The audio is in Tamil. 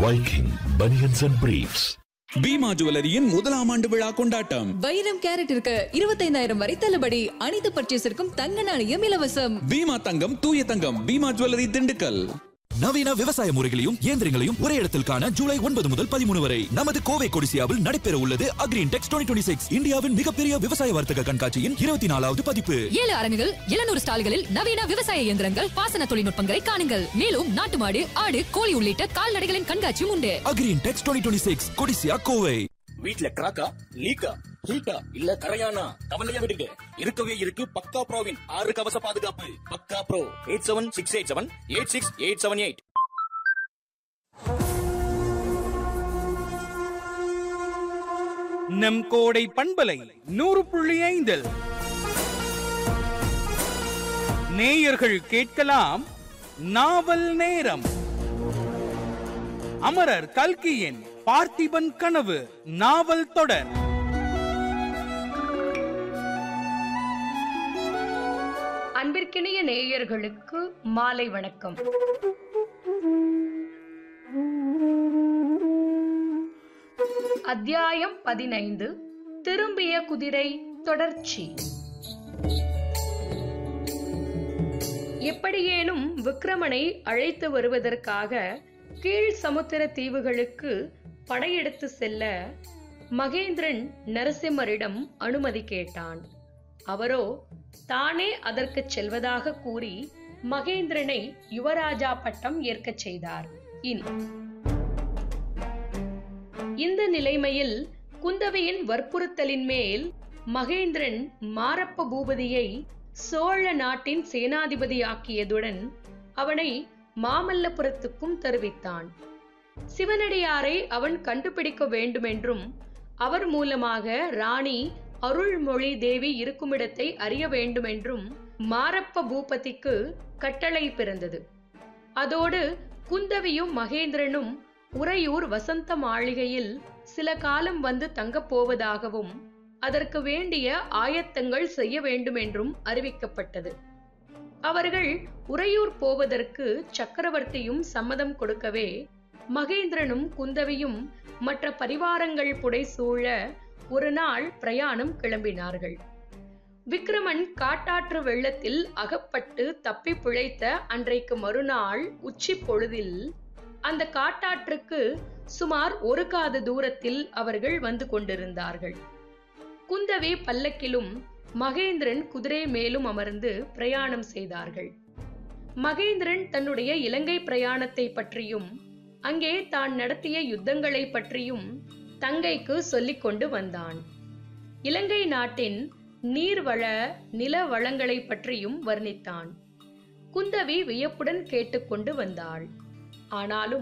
Viking Bunions and Briefs. Bima ஜுவல்லரியின் முதலாம் ஆண்டு விழா கொண்டாட்டம் வைரம் கேரட் இருக்கு இருபத்தைந்தாயிரம் வரை தள்ளுபடி அனைத்து பர்ச்சேஸிற்கும் தங்க நாணயம் இலவசம் பீமா தங்கம் தூய தங்கம் பீமா ஜுவல்லரி திண்டுக்கல் நவீன விவசாய முறைகளையும் இயந்திரங்களையும் ஒரே இடத்தில் காண ஜூலை ஒன்பது முதல் பதிமூணு வரை நமது கோவை கொடிசியாவில் நடைபெற உள்ளது அக்ரீன் டெக்ஸ் டுவெண்ட்டி சிக்ஸ் இந்தியாவின் மிகப்பெரிய விவசாய வர்த்தக கண்காட்சியின் இருபத்தி நாலாவது பதிப்பு ஏழு அரங்குகள் எழுநூறு ஸ்டால்களில் நவீன விவசாய இயந்திரங்கள் பாசன தொழில்நுட்பங்களை காணுங்கள் மேலும் நாட்டு மாடு ஆடு கோழி உள்ளிட்ட கால்நடைகளின் கண்காட்சியும் உண்டு Agri Intex twenty six Codissia Kovai வீட்ல கிராக்கா லீக்கா ஹீட்டா இல்ல கரையானா கவலையா விடுங்க இருக்கவே இருக்கு பக்கா ப்ரோவின் ஆறு கவச பாதுகாப்பு பக்கா bro eight seven six eight seven eight six eight seven eight நம் கோடை பண்பலை நூறு புள்ளி ஐந்தில் நேயர்கள் கேட்கலாம் நாவல் நேரம் அமரர் கல்கியின் பார்த்திபன் கனவு நாவல் தொடர் அன்பிற்கினிய நேயர்களுக்கு மாலை வணக்கம் அத்தியாயம் பதினைந்து திரும்பிய குதிரை தொடர்ச்சி எப்படியேனும் விக்ரமனை அழைத்து வருவதற்காக கீழ் சமுத்திர தீவுகளுக்கு படையெடுத்து செல்ல மகேந்திரன் நரசிம்மரிடம் அனுமதி கேட்டான் அவரோ தானே அதற்குச் செல்வதாக கூறி மகேந்திரனை யுவராஜா பட்டம் ஏற்கச் செய்தார் இன் இந்த நிலைமையில் குந்தவையின் வற்புறுத்தலின் மேல் மகேந்திரன் மாரப்ப பூபதியை சோழ நாட்டின் சேனாதிபதியாக்கியதுடன் அவனை மாமல்லபுரத்துக்கும் தெரிவித்தான் சிவனடியாரை அவன் கண்டுபிடிக்க வேண்டுமென்றும் அவர் மூலமாக ராணி அருள்மொழி தேவி இருக்குமிடத்தை அறிய வேண்டுமென்றும் மாரப்ப பூபதிக்கு கட்டளை பிறந்தது அதோடு குந்தவியும் மகேந்திரனும் உறையூர் வசந்த மாளிகையில் சில காலம் வந்து தங்கப் போவதாகவும் அதற்கு வேண்டிய ஆயத்தங்கள் செய்ய வேண்டுமென்றும் அறிவிக்கப்பட்டது அவர்கள் உறையூர் போவதற்கு சக்கரவர்த்தியும் சம்மதம் கொடுக்கவே மகேந்திரனும் குந்தவியும் மற்ற பரிவாரங்கள் புடைசூழ ஒரு நாள் பிரயாணம் கிளம்பினார்கள் விக்ரமன் காட்டாற்று வெள்ளத்தில் அகப்பட்டு தப்பி பிழைத்த அன்றைக்கு மறுநாள் உச்சி பொழுதில் அந்த காட்டாற்றுக்கு சுமார் ஒரு காத தூரத்தில் அவர்கள் வந்து கொண்டிருந்தார்கள் குந்தவி பல்லக்கிலும் மகேந்திரன் குதிரை மேலும் அமர்ந்து பிரயாணம் செய்தார்கள் மகேந்திரன் தன்னுடைய இலங்கை பிரயாணத்தை பற்றியும் அங்கே தான் நடத்திய யுத்தங்களை பற்றியும் தங்கைக்கு சொல்லிக் கொண்டு வந்தான் இலங்கை நாட்டின் நீர்வள நில வளங்களை பற்றியும் வர்ணித்தான் குந்தவி வியப்புடன் கேட்டுக்கொண்டு வந்தாள் ஆனாலும்